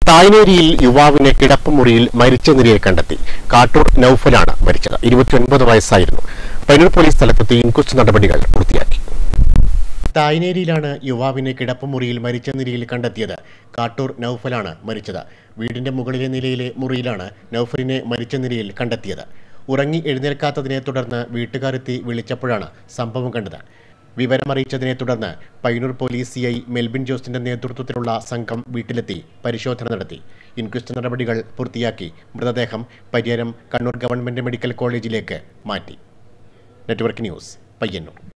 തായ്നേരിയിൽ യുവാവിനെ കിടപ്പുമുറിയിൽ മരിച്ച നിലയിൽ കണ്ടെത്തി കാട്ടൂർ നൌഫലാണ് മരിച്ചത് ഇരുപത്തിയൊൻപത് വയസ്സായിരുന്നു പൈനൂർ പോലീസ് സ്ഥലത്തെത്തി ഇൻക്വസ്റ്റ് നടപടികൾ പൂർത്തിയാക്കി തായ്നേരിയിലാണ് യുവാവിനെ കിടപ്പുമുറിയിൽ മരിച്ച നിലയിൽ കണ്ടെത്തിയത് കാട്ടൂർ നൌഫലാണ് മരിച്ചത് വീടിന്റെ മുകളിലെ നിലയിലെ മുറിയിലാണ് നൌഫലിനെ മരിച്ച നിലയിൽ കണ്ടെത്തിയത് ഉറങ്ങി എഴുന്നേൽക്കാത്തതിനെ തുടർന്ന് വീട്ടുകാരെത്തി വിളിച്ചപ്പോഴാണ് സംഭവം കണ്ടത് വിവരമറിയിച്ചതിനെ തുടർന്ന് Payyanur police C I Melbin ജോസിന്റെ നേതൃത്വത്തിലുള്ള സംഘം വീട്ടിലെത്തി പരിശോധന നടത്തി ഇൻക്വസ്റ്റ് നടപടികൾ പൂർത്തിയാക്കി മൃതദേഹം പരിയാരം കണ്ണൂർ ഗവൺമെന്റ് മെഡിക്കൽ കോളേജിലേക്ക് മാറ്റി നെറ്റ്വർക്ക് ന്യൂസ് പയ്യന്നൂർ